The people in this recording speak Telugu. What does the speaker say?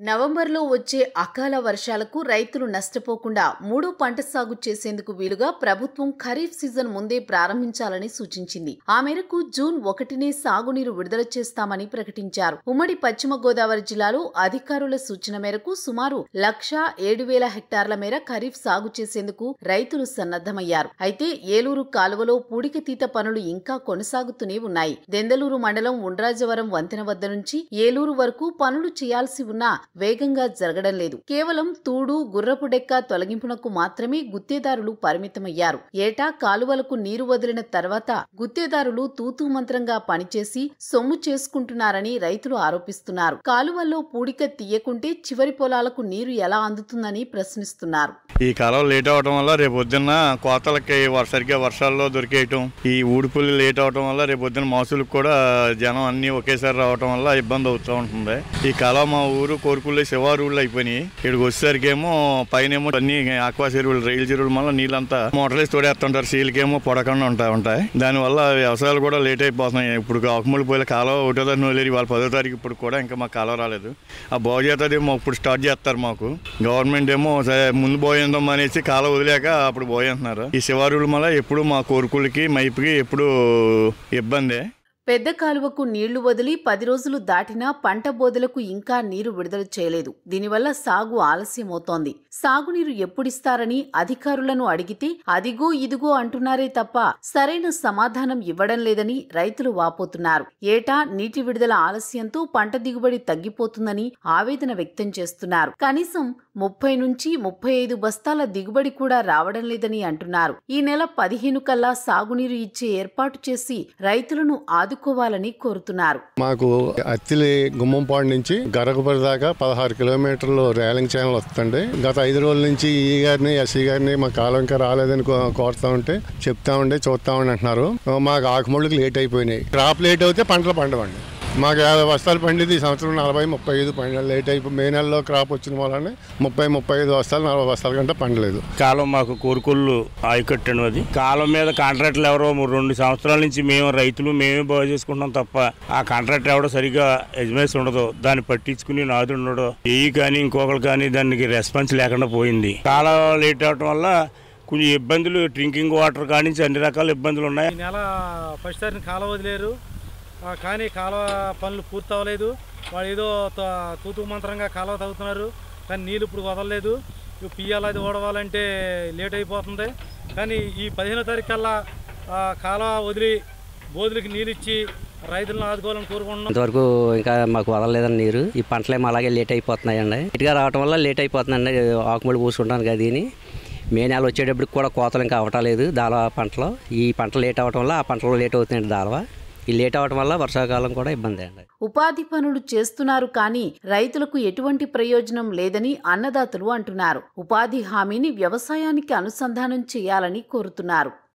నవంబర్లో వచ్చే అకాల వర్షాలకు రైతులు నష్టపోకుండా మూడో పంట సాగు చేసేందుకు వీలుగా ప్రభుత్వం ఖరీఫ్ సీజన్ ముందే ప్రారంభించాలని సూచించింది ఆ మేరకు జూన్ ఒకటినే సాగునీరు విడుదల చేస్తామని ప్రకటించారు ఉమ్మడి పశ్చిమ గోదావరి జిల్లాలో అధికారుల సూచన మేరకు సుమారు లక్ష ఏడు వేల హెక్టార్ల మేర ఖరీఫ్ సాగు చేసేందుకు రైతులు సన్నద్దమయ్యారు అయితే ఏలూరు కాలువలో పూడికతీత పనులు ఇంకా కొనసాగుతూనే ఉన్నాయి దెందలూరు మండలం ఉండ్రాజవరం వంతెన వద్ద నుంచి ఏలూరు వరకు పనులు చేయాల్సి ఉన్నా వేగంగా జరగడం లేదు కేవలం తూడు గుర్రపు డెక్క తొలగింపునకు మాత్రమే గుత్తేదారులు పరిమితమయ్యారు ఏటా కాలువలకు నీరు వదిలిన తర్వాత గుత్తేదారులు తూతూ మంత్రంగా పనిచేసి సొమ్ము చేసుకుంటున్నారని రైతులు ఆరోపిస్తున్నారు కాలువల్లో పూడిక తీయకుంటే చివరి పొలాలకు నీరు ఎలా అందుతుందని ప్రశ్నిస్తున్నారు ఈ కాలం లేట్ అవడం వల్ల రేపు పొద్దున్న కోతలకి వ- సరిగ్గా వర్షాల్లో దొరికేయటం ఈ ఊడిపులు లేట్ అవడం వల్ల రేపు పొద్దున్న మాసులకు కూడా జనం అన్ని ఒకేసారి రావడం వల్ల ఇబ్బంది అవుతూ ఉంటుంది ఈ కాలం మా ఊరు కోరుకుళ్ళు శివారు ఊళ్ళు అయిపోయినాయి ఇక్కడికి వచ్చేసరికి ఏమో పైన ఏమో అన్ని ఆక్వా చెరువులు రైలు చెరువుల వల్ల నీళ్ళంతా మోటార్లేసి తోడేస్తుంటారు సీలకేమో పొడకుండా ఉంటాయి ఉంటాయి దానివల్ల వ్యవసాయాలు కూడా లేట్ అయిపోతున్నాయి ఇప్పుడు ఆకుమూలి పోయిన కాలం ఒకటో తారీఖు వదిలేరు వాళ్ళ పదో తారీఖు ఇప్పుడు కూడా ఇంకా మాకు కాలం రాలేదు ఆ బాగు చేస్తుందేమో ఇప్పుడు స్టార్ట్ చేస్తారు మాకు గవర్నమెంట్ ఏమో సరే ముందు పోయిందాం అనేసి కాలం వదిలేక అప్పుడు పోయంటున్నారు ఈ శివారుల వల్ల ఎప్పుడు మా కోరుకులకి మైపుకి ఎప్పుడు ఇబ్బందే పెద్ద కాలువకు నీళ్లు వదిలి పది రోజులు దాటినా పంట బోదెలకు ఇంకా నీరు విడుదల చేయలేదు దీనివల్ల సాగు ఆలస్యమవుతోంది సాగునీరు ఎప్పుడిస్తారని అధికారులను అడిగితే అదిగో ఇదిగో అంటున్నారే తప్ప సరైన సమాధానం ఇవ్వడం లేదని రైతులు వాపోతున్నారు ఏటా నీటి విడుదల ఆలస్యంతో పంట దిగుబడి తగ్గిపోతుందని ఆవేదన వ్యక్తం చేస్తున్నారు కనీసం ముప్పై నుంచి ముప్పై ఐదు బస్తాల దిగుబడి కూడా రావడం లేదని అంటున్నారు ఈ నెల పదిహేను కల్లా సాగునీరు ఇచ్చే ఏర్పాటు చేసి రైతులను ఆదుకోవాలని కోరుతున్నారు మాకు అత్తిలి గుమ్మంపాడు నుంచి గరగపడి దాకా పదహారు కిలోమీటర్లు రైలింగ్ ఛానల్ వస్తుంది గత ఐదు రోజుల నుంచి ఈ గారిని ఎస్సీ గారిని మా కాలం ఇంకా రాలేదని కో- కోరుతా ఉంటే చెప్తా ఉండే చూస్తా ఉండి అంటున్నారు మాకు ఆకుముళ్ళకి లేట్ అయిపోయినాయి క్రాప్ లేట్ అయితే పంటలు పండవండి మాకు యాభై బస్తాలు పండింది ఈ సంవత్సరం నలభై ముప్పై ఐదు పండి లేట్ అయిపోయి మే నెలలో క్రాప్ వచ్చిన వలన ముప్పై ముప్పై ఐదు బస్తాలు నలభై బస్తాల కంటే పండలేదు కాలం మాకు కోరుకొల్లు ఆయకట్టను అది కాలం మీద కాంట్రాక్ట్లు ఎవరో మూడు రెండు సంవత్సరాల నుంచి మేము రైతులు మేమే బాగు చేసుకుంటాం తప్ప ఆ కాంట్రాక్ట్ ఎవడో సరిగా యజమాని ఉండదు దాన్ని పట్టించుకుని నాదు ఉండడు ఏ కానీ ఇంకొకరు కానీ దానికి రెస్పాన్స్ లేకుండా పోయింది కాలం లేట్ అవటం వల్ల కొంచెం ఇబ్బందులు డ్రింకింగ్ వాటర్ కానించి అన్ని రకాల ఇబ్బందులు ఉన్నాయి ఈ నెల ఫస్ట్ తారీఖున కాలువ వదిలేరు ఆ, కానీ కాలువ పనులు పూర్తి అవ్వలేదు వాళ్ళు ఏదో త- తూతూ మంత్రంగా కాలువ తవ్వుతున్నారు కానీ నీళ్ళు ఇప్పుడు వదలలేదు ఇప్పుడు పియ్యాలి అది ఓడవాలంటే లేట్ అయిపోతుంది కానీ ఈ పదిహేనో తారీఖు కల్లా ఆ, కాలువ వదిలి బోధులకి నీళ్ళు ఇచ్చి రైతులను ఆదుకోవాలని కోరుకుంటున్నాం ఇంతవరకు ఇంకా మాకు వదలలేదని నీరు ఈ పంటలేమో అలాగే లేట్ అయిపోతున్నాయండి లేట్గా రావటం వల్ల లేట్ అయిపోతుందండి ఆకుమడి పూసుకుంటాను కదా దీని మే నెల వచ్చేటప్పటికి కూడా కోతలు ఇంకా అవటం లేదు దాల్వా పంటలో ఈ పంట లేట్ అవ్వటం వల్ల ఆ పంటలో లేట్ అవుతుందండి దాల్వా ఈ లేట్ అవ్వటం వల్ల వర్షాకాలం కూడా ఇబ్బంది అండి ఉపాధి పనులు చేస్తున్నారు కానీ రైతులకు ఎటువంటి ప్రయోజనం లేదని అన్నదాతలు అంటున్నారు ఉపాధి హామీని వ్యవసాయానికి అనుసంధానం చేయాలని కోరుతున్నారు